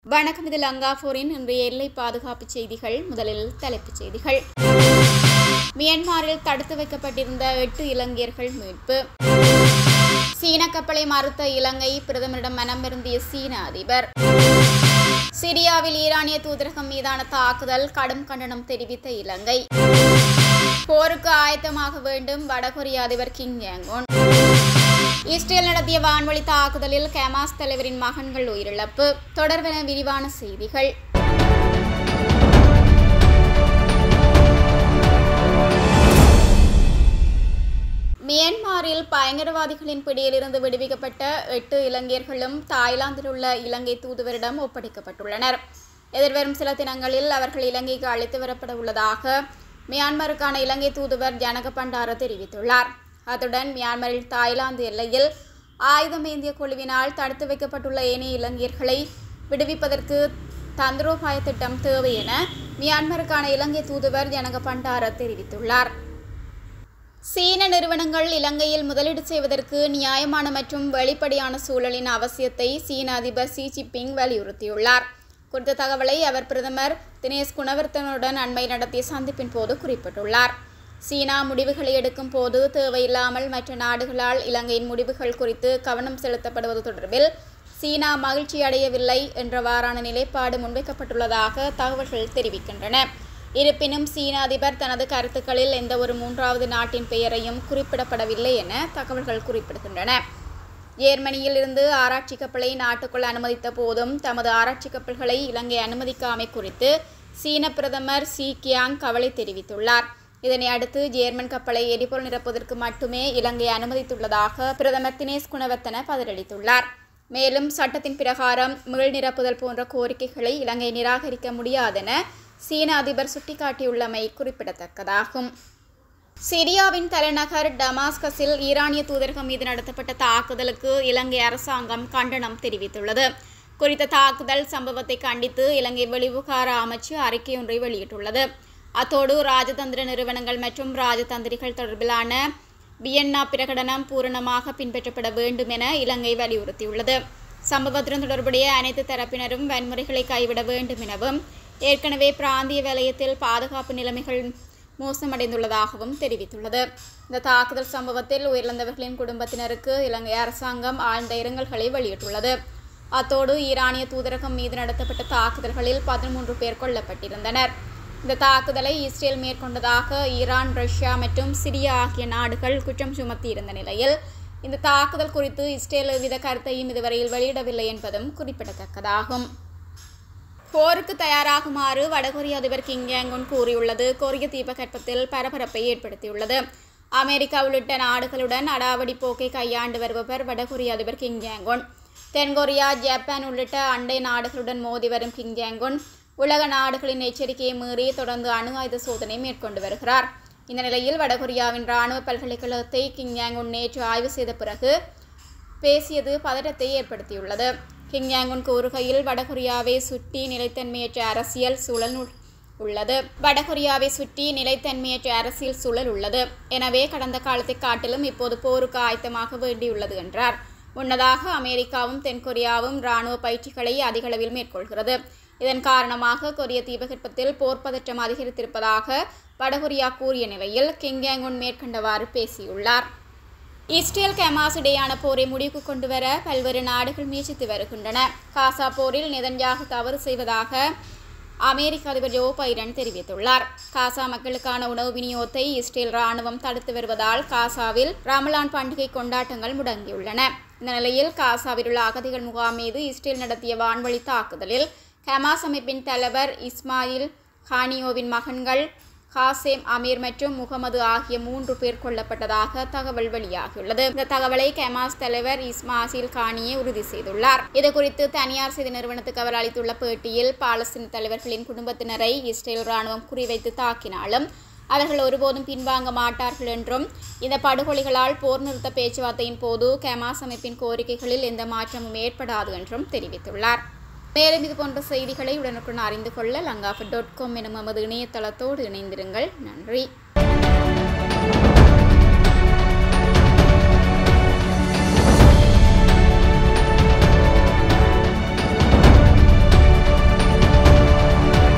வணக்கம் இது லங்காபூரின் இன்றைய எல்லை பாதுகாப்பு செய்திகள் முதலில் தலைப்புச் செய்திகள் மியான்மரில் தடுத்து வைக்கப்பட்டிருந்த எட்டு இலங்கையர்கள் மீட்பு சீன கப்பலை மறுத்த இலங்கை பிரதமரிடம் மனம் வருந்திய சீன அதிபர் சிரியாவில் ஈரானிய தூதரகம் மீதான தாக்குதல் கடும் கண்டனம் தெரிவித்த இலங்கை போருக்கு ஆயத்தமாக வேண்டும் வடகொரிய அதிபர் கிம் ஜாங்கோன் இஸ்ரேல் நடத்திய வான்வழி தாக்குதலில் கமாஸ் தலைவரின் மகன்கள் உயிரிழப்பு தொடர்பென விரிவான செய்திகள் மியான்மரில் பயங்கரவாதிகளின் பிடியிலிருந்து விடுவிக்கப்பட்ட எட்டு இலங்கையர்களும் தாய்லாந்தில் உள்ள இலங்கை தூதுவரிடம் ஒப்படைக்கப்பட்டுள்ளனர் எதிர்வரும் சில தினங்களில் அவர்கள் இலங்கைக்கு அழைத்து வரப்பட உள்ளதாக மியான்மருக்கான இலங்கை தூதுவர் ஜனக பண்டார தெரிவித்துள்ளார் அத்துடன் மியான்மரில் தாய்லாந்து எல்லையில் ஆயுதமேந்திய குழுவினால் தடுத்து வைக்கப்பட்டுள்ள ஏனைய இலங்கையர்களை விடுவிப்பதற்கு தந்திரோபாய திட்டம் தேவை என மியான்மருக்கான இலங்கை தூதுவர் ஜனக பண்டார தெரிவித்துள்ளார் சீன நிறுவனங்கள் இலங்கையில் முதலீடு செய்வதற்கு நியாயமான மற்றும் வெளிப்படையான சூழலின் அவசியத்தை சீன அதிபர் ஷி ஜின்பிங் வலியுறுத்தியுள்ளார் குறித்த தகவலை அவர் பிரதமர் தினேஷ் குணவர்த்தனுடன் அண்மை நடத்திய சந்திப்பின் போது குறிப்பிட்டுள்ளார் சீனா முடிவுகளை எடுக்கும் போது தேவையில்லாமல் மற்ற நாடுகளால் இலங்கையின் முடிவுகள் குறித்து கவனம் செலுத்தப்படுவது தொடர்பில் சீனா மகிழ்ச்சி அடையவில்லை என்றவாறான நிலைப்பாடு முன்வைக்கப்பட்டுள்ளதாக தகவல்கள் தெரிவிக்கின்றன இருப்பினும் சீன அதிபர் தனது கருத்துக்களில் எந்த ஒரு மூன்றாவது நாட்டின் பெயரையும் குறிப்பிடப்படவில்லை என தகவல்கள் குறிப்பிடுகின்றன ஜேர்மனியில் இருந்து ஆராய்ச்சி கப்பலை நாட்டுக்குள் அனுமதித்த போதும் தமது ஆராய்ச்சி கப்பல்களை இலங்கை அனுமதிக்காமை குறித்து சீன பிரதமர் சி கியாங் கவலை தெரிவித்துள்ளார் இதனை அடுத்து ஜேர்மன் கப்பலை எரிபொருள் நிரப்புவதற்கு மட்டுமே இலங்கை அனுமதித்துள்ளதாக பிரதமர் தினேஷ் குணவர்த்தன பதிலளித்துள்ளார் மேலும் சட்டத்தின் பிரகாரம் மீள் நிரப்புதல் போன்ற கோரிக்கைகளை இலங்கை நிராகரிக்க முடியாதென சீன அதிபர் சுட்டிக்காட்டியுள்ளமை குறிப்பிடத்தக்கதாகும் சிரியாவின் தலைநகர் டமாஸ்கஸில் ஈரானிய தூதரகம் மீது நடத்தப்பட்ட தாக்குதலுக்கு இலங்கை அரசாங்கம் கண்டனம் தெரிவித்துள்ளது குறித்த தாக்குதல் சம்பவத்தை கண்டித்து இலங்கை வெளிவிவகார அமைச்சு அறிக்கையொன்றை வெளியிட்டுள்ளது அத்தோடு ராஜதந்திர நிறுவனங்கள் மற்றும் ராஜதந்திரிகள் தொடர்பிலான வியன்னா பிரகடனம் பூரணமாக பின்பற்றப்பட வேண்டும் என இலங்கை வலியுறுத்தியுள்ளது சம்பவத்துடன் தொடர்புடைய அனைத்து தரப்பினரும் வன்முறைகளை கைவிட வேண்டும் எனவும் ஏற்கனவே பிராந்திய வலயத்தில் பாதுகாப்பு நிலைமைகள் மோசமடைந்துள்ளதாகவும் தெரிவித்துள்ளது இந்த தாக்குதல் சம்பவத்தில் உயிரிழந்தவர்களின் குடும்பத்தினருக்கு இலங்கை அரசாங்கம் ஆழ்ந்த இரங்கல்களை வெளியிட்டுள்ளது அத்தோடு ஈரானிய தூதரகம் மீது நடத்தப்பட்ட தாக்குதல்களில் பதிமூன்று பேர் கொல்லப்பட்டிருந்தனர் இந்த தாக்குதலை இஸ்ரேல் மேற்கொண்டதாக ஈரான் ரஷ்யா மற்றும் சிரியா ஆகிய நாடுகள் குற்றம் சுமத்தியிருந்த நிலையில் இந்த தாக்குதல் குறித்து இஸ்ரேல் எவ்வித கருத்தையும் இதுவரையில் வெளியிடவில்லை என்பதும் குறிப்பிடத்தக்கதாகும் போருக்கு தயாராகுமாறு வடகொரிய அதிபர் கிம் ஜாங்குன் கூறியுள்ளது கொரிய தீபகற்பத்தில் பரபரப்பை ஏற்படுத்தியுள்ளது அமெரிக்கா உள்ளிட்ட நாடுகளுடன் அடாவடி போக்கை கையாண்டு வருபவர் வடகொரிய அதிபர் கிம் ஜாங்குன் தென்கொரியா ஜப்பான் உள்ளிட்ட அண்டை நாடுகளுடன் மோதி வரும் கிம் ஜாங்குன் உலக நாடுகளின் எச்சரிக்கையை மீறி தொடர்ந்து அணு ஆயுத சோதனை மேற்கொண்டு வருகிறார் இந்த நிலையில் வடகொரியாவின் இராணுவ பல்கலைக்கழகத்தை கிம் ஜாங்குன் நேற்று ஆய்வு செய்த பிறகு பேசியது பதட்டத்தை ஏற்படுத்தியுள்ளது கிம் யாங்குன் கூறுகையில் வடகொரியாவை சுற்றி நிலைத்தன்மையற்ற அரசியல் சூழல் உள்ளது வடகொரியாவை சுற்றி நிலைத்தன்மையற்ற அரசியல் சூழல் உள்ளது எனவே கடந்த காலத்தை காட்டிலும் இப்போது போருக்கு ஆயத்தமாக வேண்டியுள்ளது என்றார் முன்னதாக அமெரிக்காவும் தென்கொரியாவும் இராணுவ பயிற்சிகளை அதிகளவில் மேற்கொள்கிறது இதன் காரணமாக கொரிய தீபகற்பத்தில் போர் பதற்றம் அதிகரித்திருப்பதாக வடகொரியா கூறிய நிலையில் கிங் யாங்குன் மேற்கண்டவாறு பேசியுள்ளார் இஸ்ரேல் கமாஸ் இடையான போரை முடிவுக்கு கொண்டு வர பல்வேறு நாடுகள் முயற்சித்து வருகின்றன காசா போரில் நெதன்யாகு தவறு செய்வதாக அமெரிக்க அதிபர் ஜோ பைடன் தெரிவித்துள்ளார் காசா மக்களுக்கான உணவு விநியோகத்தை இஸ்ரேல் ராணுவம் தடுத்து வருவதால் காசாவில் ரமலான் பண்டிகை கொண்டாட்டங்கள் முடங்கியுள்ளன இந்த நிலையில் காசாவில் உள்ள அகதிகள் முகாம் மீது இஸ்ரேல் நடத்திய வான்வழி தாக்குதலில் ஹமாஸ் அமைப்பின் தலைவர் இஸ்மாயில் ஹானியோவின் மகன்கள் ஹாசேம் அமீர் மற்றும் முகமது ஆகிய மூன்று பேர் கொல்லப்பட்டதாக தகவல் வெளியாகியுள்ளது இந்த தகவலை கமாஸ் தலைவர் இஸ்மாசில் கானியே உறுதி செய்துள்ளார் இதுகுறித்து தனியார் செய்தி நிறுவனத்துக்கு அவர் அளித்துள்ள பேட்டியில் பாலஸ்தீன தலைவர்களின் குடும்பத்தினரை இஸ்ரேல் ராணுவம் குறிவைத்து தாக்கினாலும் அவர்கள் ஒருபோதும் பின்வாங்க மாட்டார்கள் என்றும் இந்த படுகொலைகளால் போர் நிறுத்த பேச்சுவார்த்தையின் போது கமாஸ் அமைப்பின் கோரிக்கைகளில் எந்த மாற்றமும் ஏற்படாது என்றும் தெரிவித்துள்ளார் மேலும் இது போன்ற செய்திகளை உடனுக்குடன் அறிந்து கொள்ள லங்காஃபட் டாட் காம் எனும் நமது இணையதளத்தோடு இணைந்திருங்கள் நன்றி